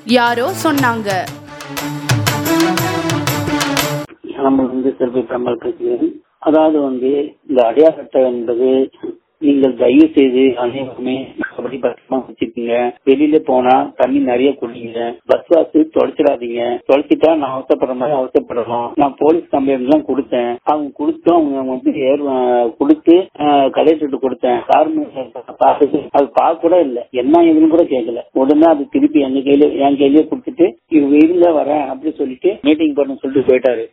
யாரோ சொன்னாங்க நம்ம வந்து சிறப்பு பெருமாள் பேசுகிறேன் அதாவது வந்து இந்த அடையாள அட்டை என்பது நீங்கள் தயவு செய்து அனைவருமே அப்படி பத்திரமா வச்சுக்கோங்க வெளியில போனா தண்ணி நிறைய குடிங்க பஸ் வாசு தொலைச்சிடாதீங்க தொலைச்சிட்டா நான் அவசரப்படுற மாதிரி அவசரப்படலாம் நான் போலீஸ் கம்ப்ளைண்ட் எல்லாம் கொடுத்தேன் அவங்க கொடுத்து அவங்க வந்து ஏர் கொடுத்து கலெக்டர்கிட்ட கொடுத்தேன் காரணம் பார்த்துட்டு அது பார்க்க கூட இல்ல என்ன எதுன்னு கூட கேட்கல உடனே அது திருப்பி எங்க கையில என் கையிலேயே கொடுத்துட்டு இது வெயில வரேன் அப்படி சொல்லிட்டு மீட்டிங் பண்ண சொல்லிட்டு போயிட்டாரு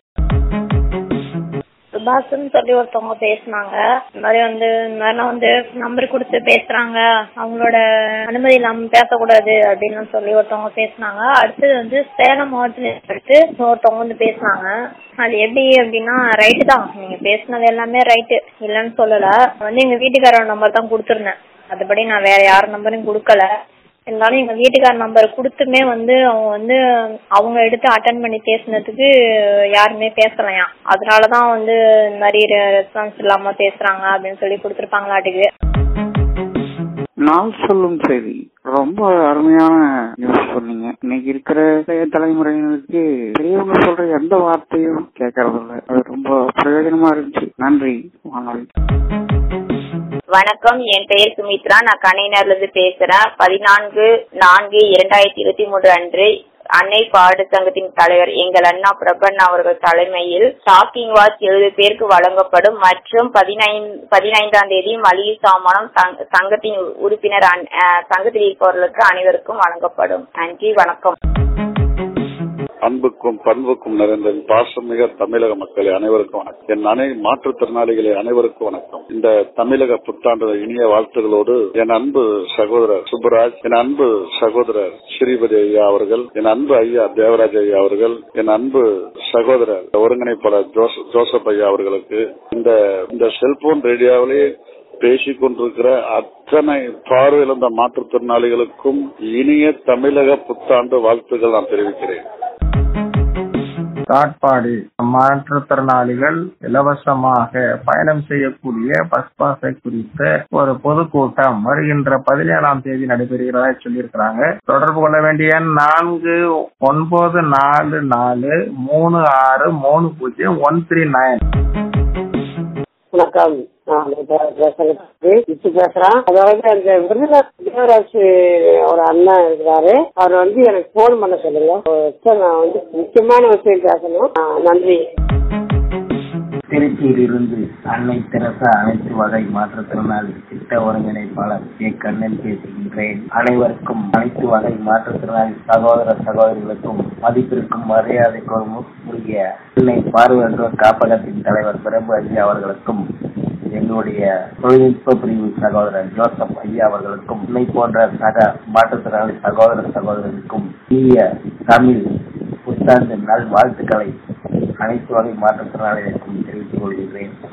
சுபாஷ்னு சொல்லி ஒருத்தவங்க பேசினாங்க இந்த மாதிரி வந்து இந்த மாதிரி நான் வந்து நம்பர் கொடுத்து பேசுறாங்க அவங்களோட அனுமதி இல்லாம பேசக்கூடாது அப்படின்னு சொல்லி ஒருத்தவங்க பேசினாங்க அடுத்தது வந்து சேலம் மாவட்டத்தில் எடுத்து ஒருத்தவங்க வந்து பேசினாங்க அது எப்படி அப்படின்னா ரைட்டு தான் நீங்க பேசுனது எல்லாமே ரைட்டு இல்லைன்னு சொல்லல வந்து எங்க வீட்டுக்காரோட நம்பர் தான் கொடுத்துருந்தேன் அதுபடி நான் வேற யார் நம்பரும் கொடுக்கல இருந்தாலும் எங்க வீட்டுக்கார நம்பர் கொடுத்துமே வந்து அவங்க வந்து அவங்க எடுத்து அட்டன் பண்ணி பேசுனதுக்கு யாருமே பேசலையாம் அதனாலதான் வந்து இந்த மாதிரி ரெஸ்பான்ஸ் இல்லாம பேசுறாங்க அப்படின்னு சொல்லி கொடுத்துருப்பாங்களாட்டுக்கு நான் சொல்லும் செய்தி ரொம்ப அருமையான நியூஸ் சொன்னீங்க இன்னைக்கு இருக்கிற இளைய தலைமுறையினருக்கு பெரியவங்க சொல்ற எந்த வார்த்தையும் கேட்கறது இல்ல அது ரொம்ப பிரயோஜனமா இருந்துச்சு நன்றி வானொலி வணக்கம் என் பெயர் சுமித்ரா நான் கணையினர்ல இருந்து பேசுறேன் பதினான்கு நான்கு இரண்டாயிரத்தி இருபத்தி மூன்று அன்று அன்னை பாடு சங்கத்தின் தலைவர் எங்கள் அண்ணா பிரபன் அவர்கள் தலைமையில் ஷாக்கிங் வாட்ச் எழுபது பேருக்கு வழங்கப்படும் மற்றும் பதினைந்து பதினைந்தாம் தேதி மளிகை சாமானம் சங்க- சங்கத்தின் உறுப்பினர் அன்- அஹ், சங்கத்தில் இருப்பவர்களுக்கு அனைவருக்கும் வழங்கப்படும் நன்றி வணக்கம் அன்புக்கும் பண்புக்கும் நிறைந்த பாசமிக தமிழக மக்களே அனைவருக்கும் வணக்கம் என் அனை மாற்றுத்திறனாளிகளே அனைவருக்கும் வணக்கம் இந்த தமிழக புத்தாண்டு இனிய வாழ்த்துகளோடு என் அன்பு சகோதரர் சுப்பராஜ் என் அன்பு சகோதரர் ஸ்ரீபதி ஐயா அவர்கள் என் அன்பு ஐயா தேவராஜ் ஐயா அவர்கள் என் அன்பு சகோதரர் ஒருங்கிணைப்பாளர் ஜோசப் ஜோசப் ஐயா அவர்களுக்கு இந்த இந்த செல்போன் ரேடியோவிலே பேசிக் கொண்டிருக்கிற அத்தனை பார்வையிழந்த மாற்றுத்திறனாளிகளுக்கும் இனிய தமிழக புத்தாண்டு வாழ்த்துக்கள் நான் தெரிவிக்கிறேன் காட்பாடி மாற்றுத்திறனாளிகள் இலவசமாக பயணம் செய்யக்கூடிய பஸ் பாஸை குறித்த ஒரு பொதுக்கூட்டம் வருகின்ற பதினேழாம் தேதி நடைபெறுகிறதா சொல்லியிருக்கிறாங்க தொடர்பு கொள்ள வேண்டிய எண் நான்கு ஒன்பது நாலு நாலு மூணு ஆறு மூணு பூஜ்ஜியம் ஒன் த்ரீ நைன் வணக்கம் நான் பேசுறேன் பேசுறேன் அதாவது அந்த விருதுநகர் தேவராஜ் ஒரு அண்ணா இருக்கிறாரு அவர் வந்து எனக்கு போன் பண்ண சொல்லுங்க சார் நான் வந்து முக்கியமான விஷயம் பேசணும் ஆ, நன்றி திருச்சியிலிருந்து அன்னை தெரசா அனைத்து வகை மாற்றுத்திறனாளி திட்ட ஒருங்கிணைப்பாளர் ஏ கண்ணன் பேசுகின்றேன் அனைவருக்கும் அனைத்து வகை மாற்றுத்திறனாளி சகோதர சகோதரிகளுக்கும் மதிப்பிற்கும் மரியாதைக்கும் உரிய அன்னை பார்வையற்றோர் காப்பகத்தின் தலைவர் பிரபு ஐயா அவர்களுக்கும் எங்களுடைய தொழில்நுட்ப பிரிவு சகோதரர் ஜோசப் ஐயா அவர்களுக்கும் உன்னை போன்ற சக மாற்றுத்திறனாளி சகோதர சகோதரர்களுக்கும் இனிய தமிழ் புத்தாண்டு நல் வாழ்த்துக்களை அனைத்து வகை மாற்றுத்திறனாளிகளுக்கும் தெரிவித்துக் கொள்கிறேன்